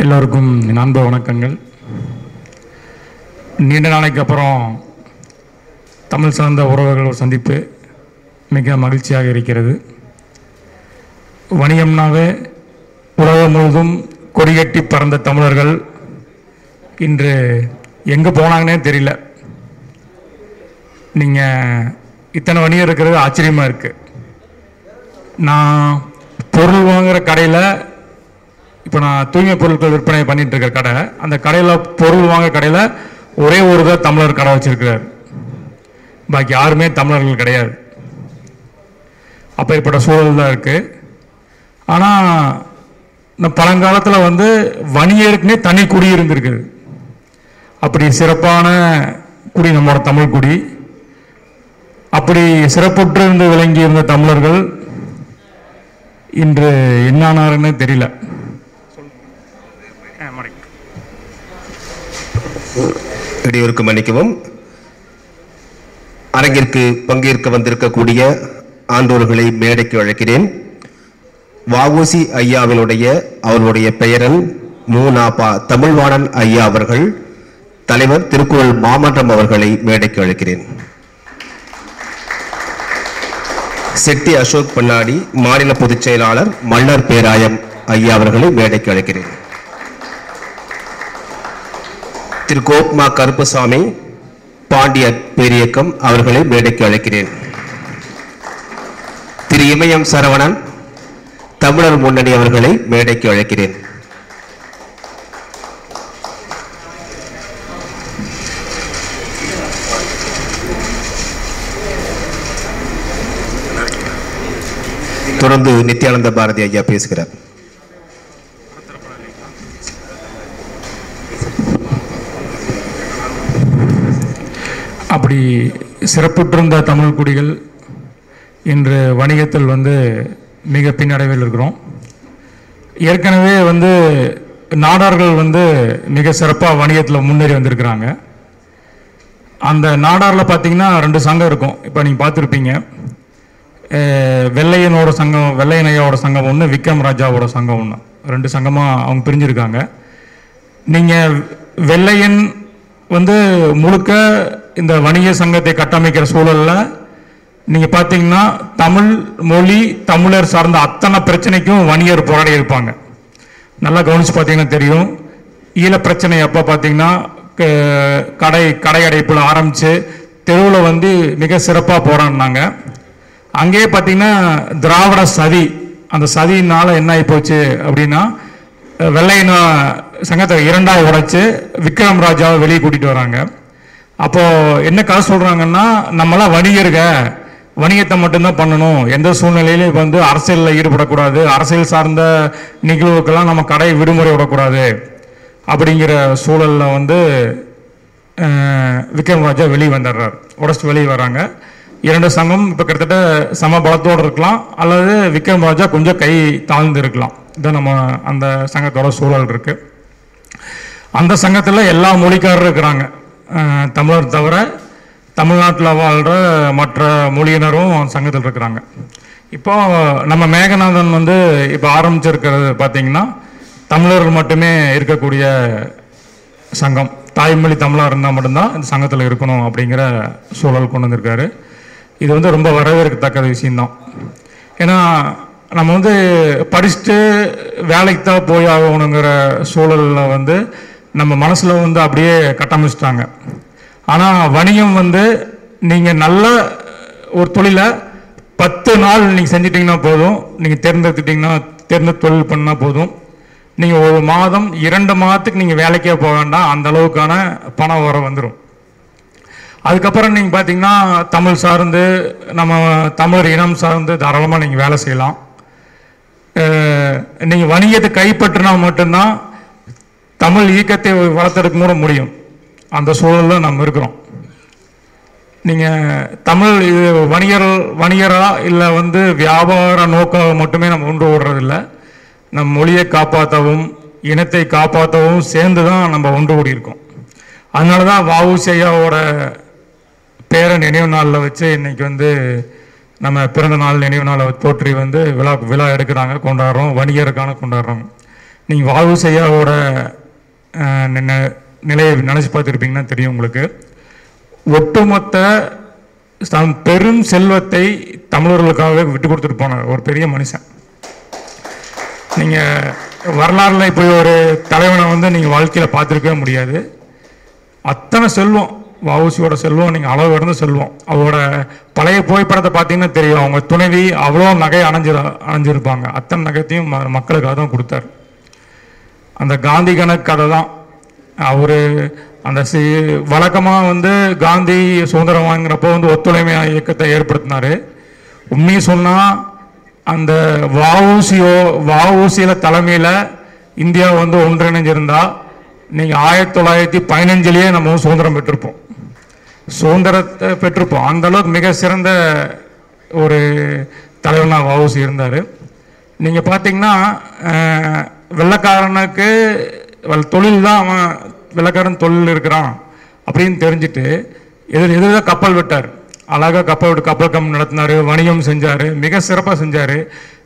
எல்லோருக்கும் என் அன்பு வணக்கங்கள் நீண்ட நாளைக்கு அப்புறம் தமிழ் சார்ந்த உறவுகள் ஒரு சந்திப்பு மிக மகிழ்ச்சியாக இருக்கிறது வணிகம்னாவே உலகம் முழுவதும் கொடிகட்டி பறந்த தமிழர்கள் இன்று எங்கே போனாங்கன்னே தெரியல நீங்கள் இத்தனை வணிகம் இருக்கிறது ஆச்சரியமாக இருக்குது நான் பொருள் வாங்குகிற கடையில் இப்போ நான் தூய்மை பொருட்கள் விற்பனை பண்ணிட்டு இருக்கிற கடை அந்த கடையில் பொருள் வாங்க கடையில் ஒரே ஒரு தான் தமிழர் கடை வச்சிருக்கிறார் பாக்கி யாருமே தமிழர்கள் கிடையாது அப்பேற்பட்ட சூழல் தான் இருக்குது ஆனால் இந்த பழங்காலத்தில் வந்து வணிகருக்குனே தனி குடி இருந்திருக்குது அப்படி சிறப்பான குடி நம்மளோட தமிழ் குடி அப்படி சிறப்புற்று இருந்து விளங்கி இருந்த தமிழர்கள் இன்று என்னானாருன்னு தெரியல இடையூறுக்கு மன்னிக்கவும் அரங்கிற்கு பங்கேற்க வந்திருக்கக்கூடிய ஆண்டோர்களை மேடைக்கு அழைக்கிறேன் வஉசி ஐயாவினுடைய அவருடைய பெயரன் மூனாபா தமிழ்வாணன் ஐயா அவர்கள் தலைவர் திருக்குறள் மாமன்றம் அவர்களை மேடைக்கு அழைக்கிறேன் செட்டி அசோக் பண்ணாடி மாநில பொதுச் செயலாளர் மன்னர் பேராயம் ஐயா அவர்களை மேடைக்கு அழைக்கிறேன் திரு கோப்மா கருப்பசாமி பாண்டியர் பேரியக்கம் அவர்களை மேடைக்கு அழைக்கிறேன் திரு இமயம் சரவணன் தமிழர் முன்னணி அவர்களை மேடைக்கு அழைக்கிறேன் தொடர்ந்து நித்யானந்த பாரதி ஐயா பேசுகிறார் அப்படி சிறப்புற்றிருந்த தமிழ் குடிகள் இன்று வணிகத்தில் வந்து மிக பின்னடைவில் இருக்கிறோம் ஏற்கனவே வந்து நாடார்கள் வந்து மிக சிறப்பாக வணிகத்தில் முன்னேறி வந்திருக்கிறாங்க அந்த நாடாரில் பார்த்தீங்கன்னா ரெண்டு சங்கம் இருக்கும் இப்போ நீங்கள் பார்த்துருப்பீங்க அஹ் வெள்ளையனோட சங்கம் வெள்ளையன் ஐயாவோட சங்கம் ஒன்று விக்ரம் ராஜாவோட சங்கம் ஒன்று ரெண்டு சங்கமாக அவங்க பிரிஞ்சிருக்காங்க நீங்கள் வெள்ளையன் வந்து முழுக்க இந்த வணிக சங்கத்தை கட்டமைக்கிற சூழலில் நீங்கள் பார்த்தீங்கன்னா தமிழ் மொழி தமிழர் சார்ந்த அத்தனை பிரச்சனைக்கும் வணிகர் போராடி இருப்பாங்க நல்லா கவனிச்சு பார்த்தீங்கன்னா தெரியும் ஈழ பிரச்சனை எப்போ பார்த்தீங்கன்னா க- கடை கடை அடைப்பில் ஆரம்பித்து தெருவில் வந்து மிக சிறப்பாக போராடினாங்க அங்கேயே பார்த்தீங்கன்னா திராவிட சதி அந்த சதியினால என்ன ஆகி போச்சு அப்படின்னா அஹ், வெள்ளையன சங்கத்தை இரண்டாக உடைச்சு விக்ரம் ராஜாவை வெளியே கூட்டிட்டு வராங்க அப்போ என்ன கதை சொல்றாங்கன்னா நம்மளாம் வணிகருக வணிகத்தை மட்டும்தான் பண்ணணும் எந்த சூழ்நிலையிலும் இப்போ வந்து அரசியலில் ஈடுபடக்கூடாது அரசியல் சார்ந்த நிகழ்வுக்கெல்லாம் நம்ம கடை விடுமுறை விடக்கூடாது அப்படிங்கிற சூழல்ல வந்து அஹ், விக்ரம் ராஜா வெளியே வந்துடுறார் உடச்சிட்டு வெளியே வராங்க இரண்டு சங்கம் இப்போ கிட்டத்தட்ட சம பலத்தோடு இருக்கலாம் அல்லது விக்ரம் ராஜா கொஞ்சம் கை தாழ்ந்து இருக்கலாம் இதான் நம்ம அந்த சங்கத்தோட சூழல் இருக்கு அந்த சங்கத்தில் எல்லா மொழிக்காரரும் இருக்கிறாங்க அஹ், தமிழர் தவிர தமிழ்நாட்டில் வாழ்கிற மற்ற மொழியினரும் சங்கத்தில் இருக்கிறாங்க இப்போ நம்ம மேகநாதன் வந்து இப்போ ஆரம்பிச்சிருக்கிறது பார்த்தீங்கன்னா தமிழர்கள் மட்டுமே இருக்கக்கூடிய சங்கம் தாய்மொழி தமிழாக இருந்தால் மட்டும்தான் இந்த சங்கத்தில் இருக்கணும் அப்படிங்கிற சூழல் கொண்டு வந்திருக்காரு இது வந்து ரொம்ப வரவேற்கத்தக்க விஷயம்தான் ஏன்னா நம்ம வந்து படிச்சுட்டு வேலைக்கு தான் போய் ஆகணுங்கிற சூழலில் வந்து நம்ம மனசில் வந்து அப்படியே கட்டமைச்சிட்டாங்க ஆனால் வணிகம் வந்து நீங்கள் நல்ல ஒரு தொழிலை பத்து நாள் நீங்கள் செஞ்சிட்டிங்கன்னா போதும் நீங்கள் தேர்ந்தெடுத்துட்டிங்கன்னா தேர்ந்த தொழில் பண்ணால் போதும் நீங்கள் ஒரு மாதம் இரண்டு மாதத்துக்கு நீங்கள் வேலைக்கே போக வேண்டாம் அந்த அளவுக்கான பணம் வர வந்துடும் அதுக்கப்புறம் நீங்கள் பார்த்தீங்கன்னா தமிழ் சார்ந்து நம்ம தமிழர் இனம் சார்ந்து தாராளமாக நீங்கள் வேலை செய்யலாம் நீங்கள் வணிகத்தை கைப்பற்றினா மட்டும்தான் தமிழ் இயக்கத்தை வளர்த்தெடுக்க கூட முடியும் அந்த சூழலில் நம்ம இருக்கிறோம் நீங்கள் தமிழ் இது வணிகர் வணிகரா இல்லை வந்து வியாபார நோக்கம் மட்டுமே நம்ம ஒன்று ஓடுறதில்ல நம் மொழியை காப்பாற்றவும் இனத்தை காப்பாற்றவும் சேர்ந்து தான் நம்ம ஒன்று கூடி இருக்கோம் அதனால தான் வஉசியாவோட பேர நினைவு நாளில் வச்சு இன்னைக்கு வந்து நம்ம பிறந்த நாள் நினைவு நாளை போற்றி வந்து விழா விழா எடுக்கிறாங்க கொண்டாடுறோம் வணிகருக்கான கொண்டாடுறோம் நீங்கள் வாழ்வு செய்யாவோட நிலையை நினச்சி பார்த்துருப்பீங்கன்னா தெரியும் உங்களுக்கு ஒட்டுமொத்த தம் பெரும் செல்வத்தை தமிழர்களுக்காகவே விட்டு கொடுத்துட்டு போனார் ஒரு பெரிய மனுஷன் நீங்கள் வரலாறுல இப்படி ஒரு தலைவனை வந்து நீங்கள் வாழ்க்கையில் பார்த்துருக்கவே முடியாது அத்தனை செல்வம் வவுசியோட செல்வம் நீங்கள் அளவு கடந்த செல்வம் அவரோட பழைய புகைப்படத்தை பார்த்தீங்கன்னா தெரியும் அவங்க துணைவி அவ்வளோ நகை அணைஞ்சிரு அணைஞ்சிருப்பாங்க அத்தனை நகைத்தையும் ம- மக்களுக்காக தான் கொடுத்தாரு அந்த காந்தி கணக்கு கதை தான் அவர் அந்த சி வழக்கமாக வந்து காந்தி சுதந்திரம் வாங்குறப்போ வந்து ஒத்துழைமை இயக்கத்தை ஏற்படுத்தினாரு உண்மையை சொன்னால் அந்த வஉசியோ வஉசியில் தலைமையில் இந்தியா வந்து ஒன்றிணைஞ்சிருந்தா நீங்கள் ஆயிரத்தி தொள்ளாயிரத்தி பதினஞ்சுலேயே நம்ம சுதந்திரம் பெற்றிருப்போம் சுதந்திரத்தை பெற்றிருப்போம் அந்த அளவுக்கு மிக சிறந்த ஒரு தலைவனாக வஉசி இருந்தார் நீங்கள் பார்த்தீங்கன்னா அஹ், வெள்ளைக்காரனுக்கு வெள்- தொழில் தான் அவன் வெள்ளைக்காரன் தொழில் இருக்கிறான் அப்படின்னு தெரிஞ்சுட்டு எதிர் எதிராக கப்பல் விட்டார் அழகாக கப்பல் விட்டு கப்பல் கம் நடத்தினார் வணிகம் செஞ்சார் மிக சிறப்பாக செஞ்சார்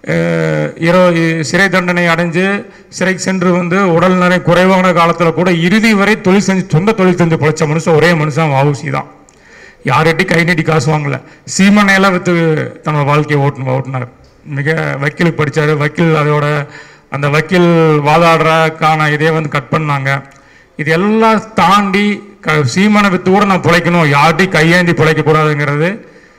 இரோ சிறை தண்டனை அடைஞ்சு சிறைக்கு சென்று வந்து உடல் நிறை குறைவான காலத்தில் கூட இறுதி வரை தொழில் செஞ்சு சொந்த தொழில் செஞ்சு பிழைச்ச மனுஷன் ஒரே மனுஷன் வவுசி தான் யார்கிட்டி கை நீட்டி காசு வாங்கல சீமனையெல்லாம் விற்று தன்னோட வாழ்க்கையை ஓட்டு ஓட்டினார் மிக வக்கீலுக்கு படித்தார் வக்கீல் அதோட அந்த வக்கீல் வாதாடுறக்கான இதே வந்து கட் பண்ணாங்க இது எல்லாம் தாண்டி க சீமனை விற்று கூட நான் பிழைக்கணும் யார்கிட்டையும் கையேந்தி பிழைக்கக்கூடாதுங்கிறது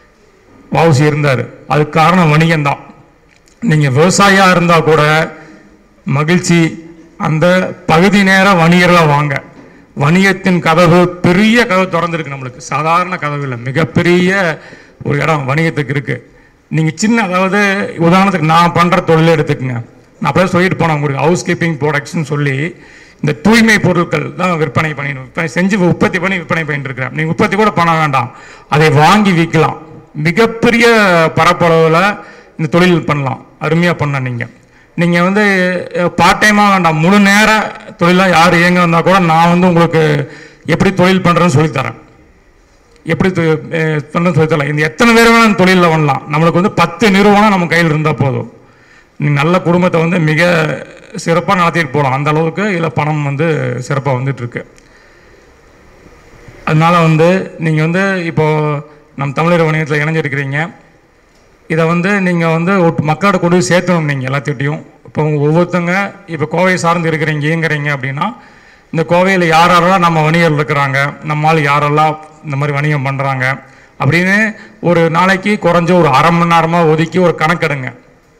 வவுசி இருந்தார் அதுக்கு காரணம் வணிகம் தான் நீங்கள் விவசாயியாக இருந்தால் கூட மகிழ்ச்சி அந்த பகுதி நேர வணிகர்களாக வாங்க வணிகத்தின் கதவு பெரிய கதவு திறந்துருக்கு நம்மளுக்கு சாதாரண கதவு இல்லை மிகப்பெரிய ஒரு இடம் வணிகத்துக்கு இருக்கு நீங்கள் சின்ன அதாவது உதாரணத்துக்கு நான் பண்ணுற தொழிலை எடுத்துக்கங்க நான் அப்படியே சொல்லிட்டு போனேன் உங்களுக்கு ஹவுஸ் கீப்பிங் ப்ராடக்ட்ஸ்னு சொல்லி இந்த தூய்மை பொருட்கள் தான் விற்பனை பண்ணி விற்பனை செஞ்சு உற்பத்தி பண்ணி விற்பனை பண்ணிட்டு இருக்கிறேன் நீங்கள் உற்பத்தி கூட பண்ண வேண்டாம் அதை வாங்கி விற்கலாம் மிகப்பெரிய பரப்பளவில் இந்த தொழில் பண்ணலாம் அருமையாக பண்ண நீங்கள் நீங்கள் வந்து பார்ட் டைமாக வேண்டாம் முழு நேர தொழிலாக யார் இயங்க வந்தால் கூட நான் வந்து உங்களுக்கு எப்படி தொழில் பண்ணுறேன்னு சொல்லித்தரேன் எப்படி தொ- அஹ் பண்ண சொல்லித்தரலாம் இந்த எத்தனை பேர் வேணாலும் இந்த தொழிலில் பண்ணலாம் நம்மளுக்கு வந்து பத்து நிறுவனம் நம்ம கையில் இருந்தால் போதும் நீ நல்ல குடும்பத்தை வந்து மிக சிறப்பாக நடத்திட்டு போகலாம் அந்த அளவுக்கு இதில் பணம் வந்து சிறப்பாக வந்துட்டு இருக்கு அதனால வந்து நீங்கள் வந்து இப்போ நம் தமிழர் வணிகத்தில் இணைஞ்சிருக்கிறீங்க இதை வந்து நீங்கள் வந்து ஒட்டு மக்களோட கொண்டு போய் சேர்த்தணும் நீங்கள் எல்லாத்திட்டையும் இப்போ உங்க ஒவ்வொருத்தங்க இப்போ கோவை சார்ந்து இருக்கிறீங்க இயங்குறீங்க அப்படின்னா இந்த கோவையில் யார் யாரெல்லாம் நம்ம வணிகர்கள் இருக்கிறாங்க நம்மால் யாரெல்லாம் இந்த மாதிரி வணிகம் பண்ணுறாங்க அப்படின்னு ஒரு நாளைக்கு குறைஞ்ச ஒரு அரை மணி நேரமாக ஒதுக்கி ஒரு கணக்கெடுங்க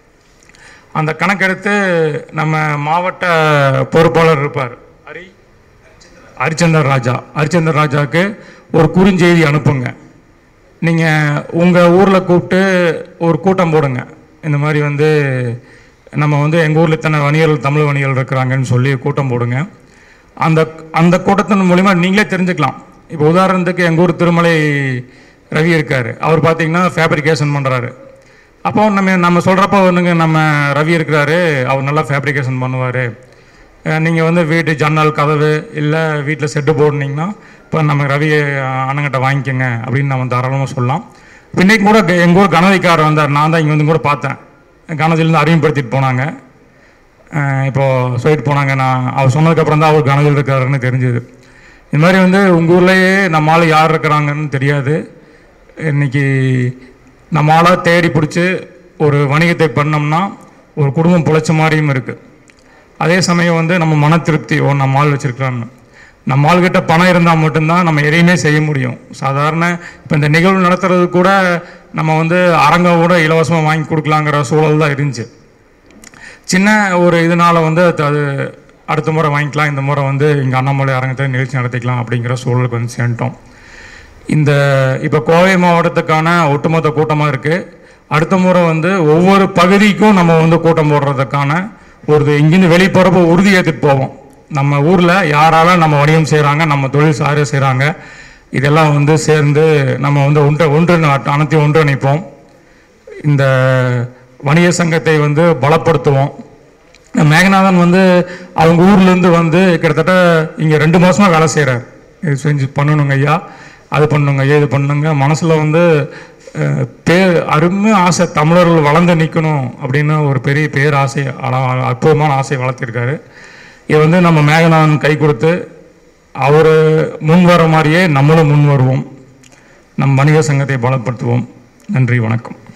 அந்த கணக்கெடுத்து நம்ம மாவட்ட பொறுப்பாளர் இருப்பார் ஹரி ஹரிச்சந்தர் ராஜா ஹரிச்சந்தர் ராஜாவுக்கு ஒரு குறுஞ்செய்தி அனுப்புங்க நீங்கள் உங்கள் ஊரில் கூப்பிட்டு ஒரு கூட்டம் போடுங்க இந்த மாதிரி வந்து நம்ம வந்து எங்கள் ஊரில் இத்தனை வணிகர்கள் தமிழ் வணிகர்கள் இருக்கிறாங்கன்னு சொல்லி கூட்டம் போடுங்க அந்த அந்த கூட்டத்தின் மூலிமா நீங்களே தெரிஞ்சுக்கலாம் இப்போ உதாரணத்துக்கு எங்கள் ஊர் திருமலை ரவி இருக்கார் அவர் பார்த்தீங்கன்னா ஃபேப்ரிகேஷன் பண்ணுறாரு அப்போ நம்ம நம்ம சொல்கிறப்ப ஒன்றுங்க நம்ம ரவி இருக்கிறாரு அவர் நல்லா ஃபேப்ரிகேஷன் பண்ணுவார் நீங்கள் வந்து வீட்டு ஜன்னல் கதவு இல்லை வீட்டில் செட்டு போடுனீங்கன்னா இப்போ நம்ம ரவி அஹ், அண்ணங்கிட்ட வாங்கிக்கோங்க அப்படின்னு நம்ம தாராளமாக சொல்லலாம் இன்னைக்கு கூட எங்கள் ஊர் கணதிக்காரர் வந்தார் நான் தான் இங்கே வந்து கூட பார்த்தேன் கணதிலேருந்து அறிமுகப்படுத்திட்டு போனாங்க அஹ், இப்போ சொல்லிட்டு போனாங்க நான் அவர் சொன்னதுக்கப்புறம் தான் அவர் கணதில் இருக்காருன்னு தெரிஞ்சுது இது மாதிரி வந்து உங்கள் ஊர்லேயே நம்ம ஆள் யார் இருக்கிறாங்கன்னு தெரியாது இன்னைக்கு நம்ம ஆளாக தேடி பிடிச்சி ஒரு வணிகத்தை பண்ணோம்னா ஒரு குடும்பம் பிழைச்ச மாதிரியும் இருக்குது அதே சமயம் வந்து நம்ம மன திருப்தி ஓ நம்ம ஆள் வச்சிருக்கலாம்னு நம்ம ஆள்கிட்ட பணம் இருந்தால் மட்டும்தான் நம்ம எதையுமே செய்ய முடியும் சாதாரண இப்போ இந்த நிகழ்வு நடத்துறது கூட நம்ம வந்து அரங்கம் கூட இலவசமாக வாங்கி கொடுக்கலாங்கிற சூழல் தான் இருந்துச்சு சின்ன ஒரு இதனால வந்து அது- அது அடுத்த முறை வாங்கிக்கலாம் இந்த முறை வந்து இங்கே அண்ணாமலை அரங்கத்தில் நிகழ்ச்சி நடத்திக்கலாம் அப்படிங்கிற சூழலுக்கு வந்து சேர்ந்துட்டோம் இந்த இப்போ கோவை மாவட்டத்துக்கான ஒட்டுமொத்த கூட்டமாக இருக்குது அடுத்த முறை வந்து ஒவ்வொரு பகுதிக்கும் நம்ம வந்து கூட்டம் போடுறதுக்கான ஒரு இங்கேருந்து வெளிப்புறப்ப உறுதி ஏற்றுட்டு போவோம் நம்ம ஊரில் யாரால நம்ம வணிகம் செய்கிறாங்க நம்ம தொழில் சார செய்கிறாங்க இதெல்லாம் வந்து சேர்ந்து நம்ம வந்து ஒன்று ஒன்று அனைத்தையும் ஒன்றிணைப்போம் இந்த வணிக சங்கத்தை வந்து பலப்படுத்துவோம் மேகநாதன் வந்து அவங்க ஊர்லேருந்து வந்து கிட்டத்தட்ட இங்கே ரெண்டு மாசமா வேலை செய்கிறார் இது செஞ்சு பண்ணணுங்க ஐயா அது பண்ணுங்க ஐயா இது பண்ணுங்க மனசில் வந்து அஹ், பேர் அருமை ஆசை தமிழர்கள் வளர்ந்து நிற்கணும் அப்படின்னு ஒரு பெரிய பேராசை அழ- அற்புதமான ஆசையை வளர்த்திருக்காரு இது வந்து நம்ம மேகநாதன் கை கொடுத்து அவர் முன் வர மாதிரியே நம்மளும் முன் வருவோம் நம் வணிக சங்கத்தை பலப்படுத்துவோம் நன்றி வணக்கம்